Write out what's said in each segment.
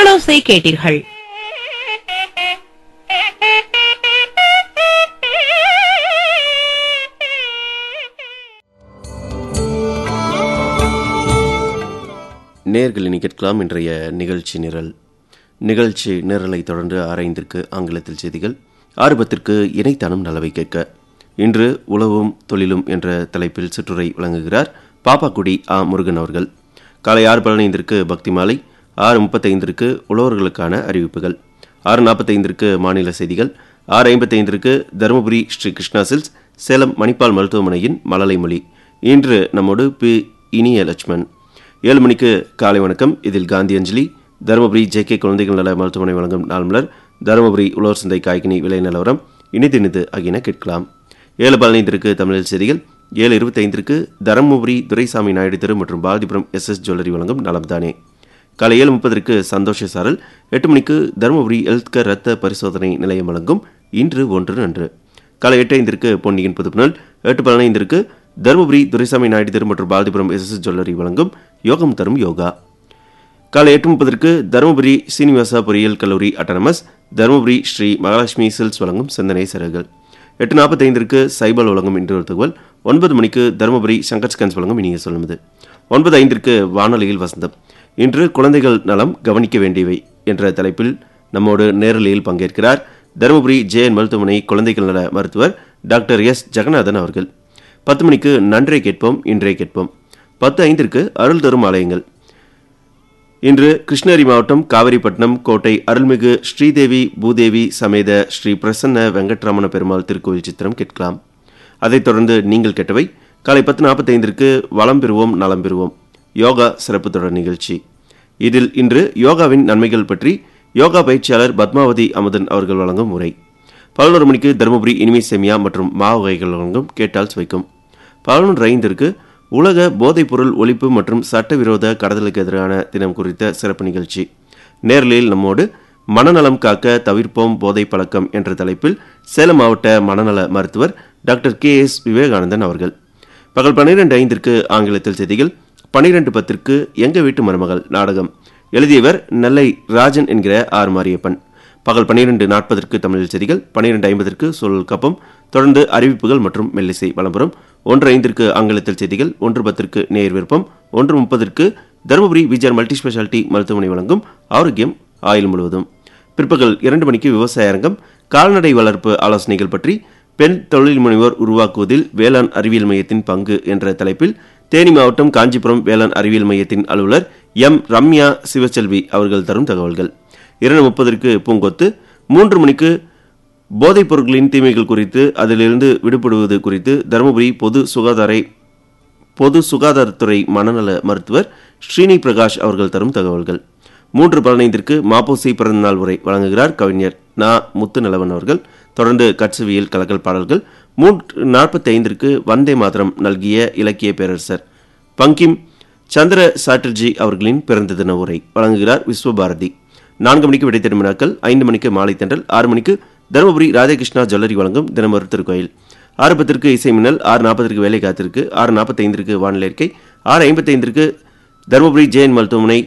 நாளோசை கேட்டீர்கள் நேர்கள் இனி கேட்கலாம் இன்றைய நிகழ்ச்சி நிரல் நிகழ்ச்சி நிரலை தொடர்ந்து ஆராய்ந்திருக்கு ஆங்கிலத்தில் செய்திகள் ஆர்வத்திற்கு இணைத்தானும் நலவை கேட்க இன்று உழவும் தொழிலும் என்ற தலைப்பில் சிற்றுரை வழங்குகிறார் பாப்பாக்குடி ஆ முருகன் அவர்கள் காலை ஆறு பதினைந்திற்கு பக்தி மாலை ஆறு முப்பத்தைந்திற்கு உழவர்களுக்கான அறிவிப்புகள் ஆறு நாற்பத்தைந்திற்கு மாநில செய்திகள் ஆறு ஐம்பத்தைந்திற்கு தருமபுரி ஸ்ரீ கிருஷ்ணா சில்ஸ் சேலம் மணிப்பால் மருத்துவமனையின் மழலை மொழி இன்று நம்மோடு பி இனிய லட்சுமண் ஏழு மணிக்கு காலை வணக்கம் இதில் காந்தி அஞ்சலி தருமபுரி ஜே கே குழந்தைகள் நல மருத்துவமனை வழங்கும் நாள்மலர் தருமபுரி உழவர் சந்தை காய்கனி விலை நிலவரம் இனிது இனிது ஆகியன கேட்கலாம் ஏழு பதினைந்திற்கு தமிழில் செய்திகள் ஏழு இருபத்தைந்திற்கு தருமபுரி துரைசாமி நாயுடு தெரு மற்றும் பாரதிபுரம் எஸ் எஸ் ஜுவல்லரி வழங்கும் நலம்தானே காலை ஏழு முப்பதற்கு சந்தோஷ சாரல் எட்டு மணிக்கு தருமபுரி ஹெல்த் கேர் ரத்த பரிசோதனை நிலையம் வழங்கும் இன்று ஒன்று நன்று காலை எட்டு ஐந்திற்கு பொன்னியின் புதுப்புணல் எட்டு பதினைந்திற்கு தருமபுரி துரைசாமி நாயுடு தெரு மற்றும் பாரதிபுரம் எஸ் எஸ் ஜுவல்லரி வழங்கும் யோகம் தரும் யோகா காலை எட்டு முப்பதற்கு தருமபுரி சீனிவாசா பொறியியல் கல்லூரி அட்டானமஸ் தருமபுரி ஸ்ரீ மகாலட்சுமி சில்ஸ் வழங்கும் சிந்தனை சிறகுகள் எட்டு நாற்பத்தைந்திற்கு சைபல் வழங்கும் இன்று ஒரு தகவல் ஒன்பது மணிக்கு தருமபுரி சங்கர் ஸ்கன்ஸ் வழங்கும் இனிய சொல்லுவது ஒன்பது ஐந்திற்கு வானொலியில் வசந்தம் இன்று குழந்தைகள் நலம் கவனிக்க வேண்டியவை என்ற தலைப்பில் நம்மோடு நேரலையில் பங்கேற்கிறார் தருமபுரி ஜேஎன் மருத்துவமனை குழந்தைகள் நல மருத்துவர் டாக்டர் எஸ் ஜெகநாதன் அவர்கள் பத்து மணிக்கு நன்றே கேட்போம் இன்றே கேட்போம் பத்து ஐந்திற்கு அருள் தரும் ஆலயங்கள் இன்று கிருஷ்ணகிரி மாவட்டம் காவிரிப்பட்டினம் கோட்டை அருள்மிகு ஸ்ரீதேவி பூதேவி சமேத ஸ்ரீ பிரசன்ன வெங்கட்ரமண பெருமாள் திருக்கோவில் சித்திரம் கேட்கலாம் அதைத் தொடர்ந்து நீங்கள் கேட்டவை காலை பத்து நாற்பத்தைந்திற்கு வளம் பெறுவோம் நலம் பெறுவோம் யோகா சிறப்பு தொடர் நிகழ்ச்சி இதில் இன்று யோகாவின் நன்மைகள் பற்றி யோகா பயிற்சியாளர் பத்மாவதி அமுதன் அவர்கள் வழங்கும் உரை பதினோரு மணிக்கு தருமபுரி இனிமை செமியா மற்றும் மாவு வகைகள் வழங்கும் கேட்டால் சுவைக்கும் பதினொன்று ஐந்திற்கு உலக போதைப்பொருள் ஒழிப்பு மற்றும் சட்டவிரோத கடத்தலுக்கு எதிரான தினம் குறித்த சிறப்பு நிகழ்ச்சி நேரலையில் நம்மோடு மனநலம் காக்க தவிர்ப்போம் போதை பழக்கம் என்ற தலைப்பில் சேலம் மாவட்ட மனநல மருத்துவர் டாக்டர் கே எஸ் விவேகானந்தன் அவர்கள் பகல் பன்னிரண்டு ஐந்திற்கு ஆங்கிலத்தில் செய்திகள் பன்னிரண்டு பத்திற்கு எங்க வீட்டு மருமகள் நாடகம் எழுதியவர் நெல்லை ராஜன் என்கிற ஆர் மாரியப்பன் பகல் பன்னிரண்டு நாற்பதற்கு தமிழில் செய்திகள் பன்னிரண்டு ஐம்பதற்கு சொல் கப்பம் தொடர்ந்து அறிவிப்புகள் மற்றும் மெல்லிசை வளம்பரம் ஒன்று ஐந்திற்கு ஆங்கிலத்தில் செய்திகள் ஒன்று பத்திற்கு நேர் விருப்பம் ஒன்று முப்பதற்கு தருமபுரி விஜயர் மல்டி ஸ்பெஷாலிட்டி மருத்துவமனை வழங்கும் ஆரோக்கியம் ஆயுள் முழுவதும் பிற்பகல் இரண்டு மணிக்கு விவசாய அரங்கம் கால்நடை வளர்ப்பு ஆலோசனைகள் பற்றி பெண் தொழில் முனைவோர் உருவாக்குவதில் வேளாண் அறிவியல் மையத்தின் பங்கு என்ற தலைப்பில் தேனி மாவட்டம் காஞ்சிபுரம் வேளாண் அறிவியல் மையத்தின் அலுவலர் எம் ரம்யா சிவச்செல்வி அவர்கள் தரும் தகவல்கள் இரண்டு முப்பதற்கு பூங்கொத்து மூன்று மணிக்கு போதைப் பொருட்களின் தீமைகள் குறித்து அதிலிருந்து விடுபடுவது குறித்து தருமபுரி பொது சுகாதார பொது சுகாதாரத்துறை மனநல மருத்துவர் ஸ்ரீனி பிரகாஷ் அவர்கள் தரும் தகவல்கள் மூன்று பதினைந்திற்கு மாப்போசி பிறந்தநாள் உரை வழங்குகிறார் கவிஞர் நா முத்துநிலவன் அவர்கள் தொடர்ந்து கட்சவியல் கலக்கல் பாடல்கள் மூன்று நாற்பத்தி ஐந்திற்கு வந்தே மாதரம் நல்கிய இலக்கிய பேரரசர் பங்கிம் சந்திர சாட்டர்ஜி அவர்களின் பிறந்த தின உரை வழங்குகிறார் விஸ்வபாரதி நான்கு மணிக்கு விடை திரும்பினாக்கள் ஐந்து மணிக்கு மாலை தென்றல் ஆறு மணிக்கு தருமபுரி ராதாகிருஷ்ணா ஜுவல்லரி வழங்கும் தினமொரு திருக்கோயில் ஆறு பத்திற்கு இசை மின்னல் ஆறு நாற்பதற்கு வேலை காத்திருக்கு ஆறு நாற்பத்தைந்திற்கு வானிலை இருக்கை ஆறு ஐம்பத்தைந்திற்கு தருமபுரி ஜெயன் மருத்துவமனை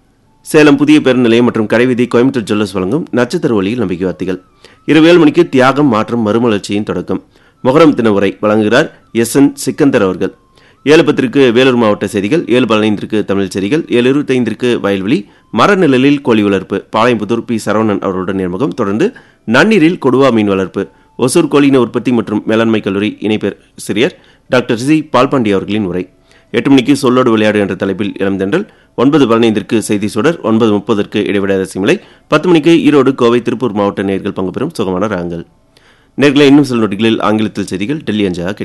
சேலம் புதிய பேருந்து நிலையம் மற்றும் கடைவீதி கோயம்புத்தூர் ஜுவல்லர்ஸ் வழங்கும் நட்சத்திர ஒளியில் நம்பிக்கை வார்த்தைகள் இரவு ஏழு மணிக்கு தியாகம் மாற்றம் மறுமலர்ச்சியின் தொடக்கம் மொஹரம் தின உரை வழங்குகிறார் எஸ் என் சிக்கந்தர் அவர்கள் ஏழு பத்திற்கு வேலூர் மாவட்ட செய்திகள் ஏழு பதினைந்திற்கு தமிழ் செய்திகள் ஏழு இருபத்தைந்திற்கு வயல்வெளி மரநிழலில் கோழி வளர்ப்பு பாளையம்புதூர் பி சரவணன் அவர்களுடன் நேர்முகம் தொடர்ந்து நன்னீரில் கொடுவா மீன் வளர்ப்பு ஒசூர் கோழின உற்பத்தி மற்றும் மேலாண்மை கல்லூரி இணைப்பேர் சிறியர் டாக்டர் சி பால்பாண்டி அவர்களின் உரை எட்டு மணிக்கு சொல்லோடு விளையாடு என்ற தலைப்பில் இளந்தென்றல் ஒன்பது பதினைந்திற்கு செய்தி சுடர் ஒன்பது முப்பதற்கு இடைவிடாத சிமலை பத்து மணிக்கு ஈரோடு கோவை திருப்பூர் மாவட்ட நேர்கள் பங்கு பெறும் சுகமான ராங்கள் நேர்களை இன்னும் சில நொடிகளில் ஆங்கிலத்தில் செய்திகள் டெல்லி அஞ்சா